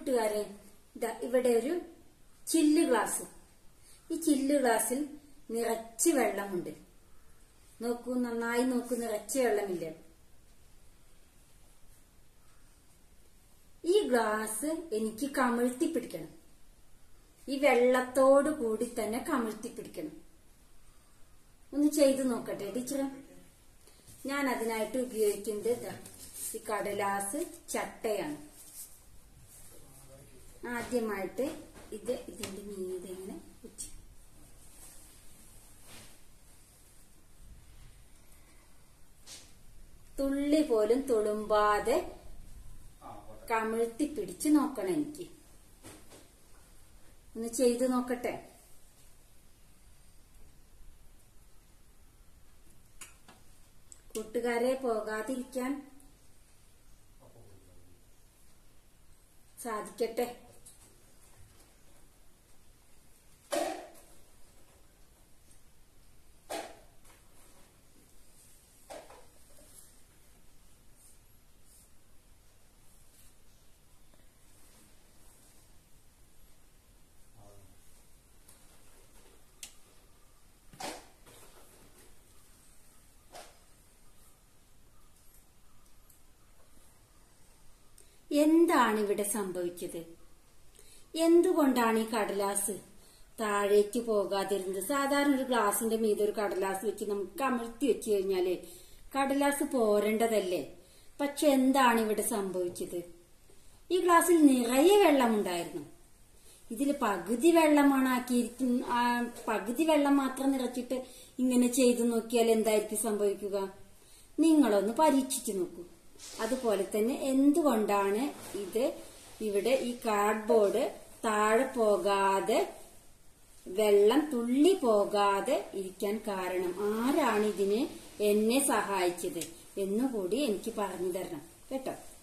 കൂട്ടുകാരെ ദാ ഇവിടെ ഒരു ചില്ല് ഗ്ലാസ് ഈ ചില്ല് ഗ്ലാസ്സിൽ നിറച്ച് വെള്ളമുണ്ട് നോക്കൂ നന്നായി നോക്കൂ നിറച്ച് വെള്ളമില്ലേ ഈ ഗ്ലാസ് എനിക്ക് കമിഴ്ത്തി പിടിക്കണം ഈ വെള്ളത്തോട് കൂടി തന്നെ കമിഴ്ത്തി പിടിക്കണം ഒന്ന് ചെയ്തു നോക്കട്ടെ ടീച്ചറെ ഞാൻ അതിനായിട്ട് ഉപയോഗിക്കുന്നത് ദാ ഈ കടലാസ് ചട്ടയാണ് ആദ്യമായിട്ട് ഇത് ഇതിന്റെ മീതെ ഇങ്ങനെ വെച്ച് തുള്ളി പോലും തുളുമ്പാതെ കമിഴ്ത്തി പിടിച്ച് നോക്കണം എനിക്ക് ഒന്ന് ചെയ്തു നോക്കട്ടെ കൂട്ടുകാരെ പോകാതിരിക്കാൻ സാധിക്കട്ടെ എന്താണ് ഇവിടെ സംഭവിച്ചത് എന്തുകൊണ്ടാണ് ഈ കടലാസ് താഴേക്ക് പോകാതിരുന്നത് സാധാരണ ഒരു ഗ്ലാസിന്റെ മീതെ ഒരു കടലാസ് വെച്ച് നമുക്ക് അമർത്തി വെച്ച് കഴിഞ്ഞാല് കടലാസ് പോരേണ്ടതല്ലേ പക്ഷെ എന്താണ് ഇവിടെ സംഭവിച്ചത് ഈ ഗ്ലാസ്സിൽ നിറയെ വെള്ളമുണ്ടായിരുന്നു ഇതിൽ പകുതി വെള്ളമാണ് ആക്കിയിരിക്കും ആ, പകുതി വെള്ളം മാത്രം നിറച്ചിട്ട് ഇങ്ങനെ ചെയ്തു നോക്കിയാൽ എന്തായിരിക്കും സംഭവിക്കുക നിങ്ങളൊന്ന് പരീക്ഷിച്ചു നോക്കൂ അതുപോലെ തന്നെ എന്തുകൊണ്ടാണ് ഇത് ഇവിടെ ഈ കാർഡ്ബോർഡ് താഴെ പോകാതെ വെള്ളം തുള്ളി പോകാതെ ഇരിക്കാൻ കാരണം ആരാണ് ഇതിന് എന്നെ സഹായിച്ചത് എന്നുകൂടി എനിക്ക് പറഞ്ഞു തരണം കേട്ടോ